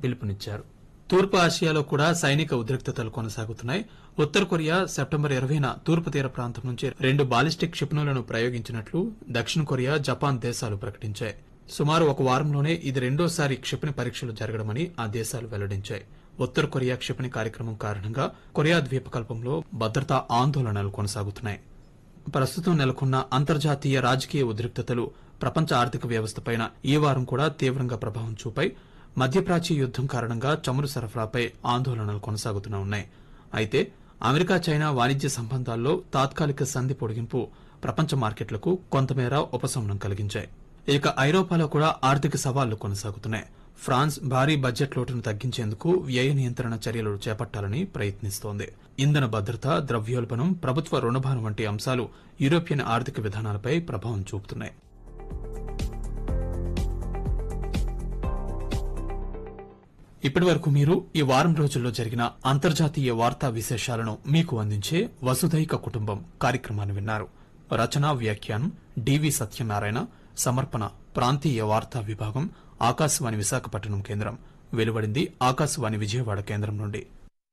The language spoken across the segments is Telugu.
పిలుపునిచ్చారు తూర్పు ఆసియాలో కూడా సైనిక ఉద్రిక్తతలు కొనసాగుతున్నాయి ఉత్తర కొరియా సెప్టెంబర్ ఇరవైన తూర్పు తీర ప్రాంతం నుంచి రెండు బాలిస్టిక్ క్షిపణులను ప్రయోగించినట్లు దక్షిణ కొరియా జపాన్ దేశాలు ప్రకటించాయి సుమారు ఒక వారంలోనే ఇది రెండోసారి క్షిపణి పరీక్షలు జరగడమని ఆ దేశాలు వెల్లడించాయి ఉత్తర కొరియా క్షిపణి కార్యక్రమం కారణంగా కొరియా ద్వీపకల్పంలో భద్రతా ఆందోళనలు కొనసాగుతున్నాయి ప్రస్తుతం నెలకొన్న అంతర్జాతీయ రాజకీయ ఉద్రిక్తతలు ప్రపంచ ఆర్థిక వ్యవస్థపైన ఈ వారం కూడా తీవ్రంగా ప్రభావం చూపాయి మధ్యప్రాచ్య యుద్దం కారణంగా చమురు సరఫరాపై ఆందోళనలు కొనసాగుతూనే ఉన్నాయి అయితే అమెరికా చైనా వాణిజ్య సంబంధాల్లో తాత్కాలిక సంధి పొడిగింపు ప్రపంచ మార్కెట్లకు కొంతమేర ఉపశమనం కలిగించాయి ఇక ఐరోపాలో కూడా ఆర్థిక సవాళ్లు కొనసాగుతున్నాయి ఫ్రాన్స్ భారీ బడ్జెట్ లోటును తగ్గించేందుకు వ్యయ నియంత్రణ చర్యలు చేపట్టాలని ప్రయత్నిస్తోంది ఇంధన భద్రత ద్రవ్యోల్బణం ప్రభుత్వ రుణభారం వంటి అంశాలు యూరోపియన్ ఆర్థిక విధానాలపై ప్రభావం చూపుతున్నాయి ఇప్పటి వరకు మీరు ఈ వారం రోజుల్లో జరిగిన అంతర్జాతీయ వార్తా విశేషాలను మీకు అందించే వసుధైక కుటుంబం కార్యక్రమాన్ని విన్నారు రచనా వ్యాఖ్యానం డివి సత్యనారాయణ సమర్పణ ప్రాంతీయ వార్తా విభాగం ఆకాశవాణి విశాఖపట్నం కేంద్రం వెలువడింది ఆకాశవాణి విజయవాడ కేంద్రం నుండి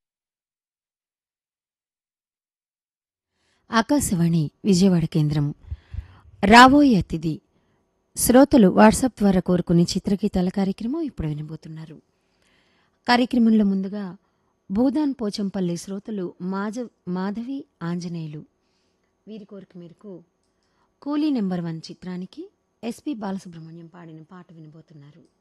ఆకాశవాణి విజయవాడ కేంద్రం రాబోయే అతిథి శ్రోతలు వాట్సాప్ ద్వారా కోరుకునే చిత్రగీతాల కార్యక్రమం ఇప్పుడు వినబోతున్నారు కార్యక్రమంలో ముందుగా భూదాన్ పోచంపల్లి శ్రోతలు మాజ మాధవి ఆంజనేయులు వీరి కోరిక మేరకు కూలీ నెంబర్ వన్ చిత్రానికి ఎస్పి బాలసుబ్రహ్మణ్యం పాడిన పాట వినబోతున్నారు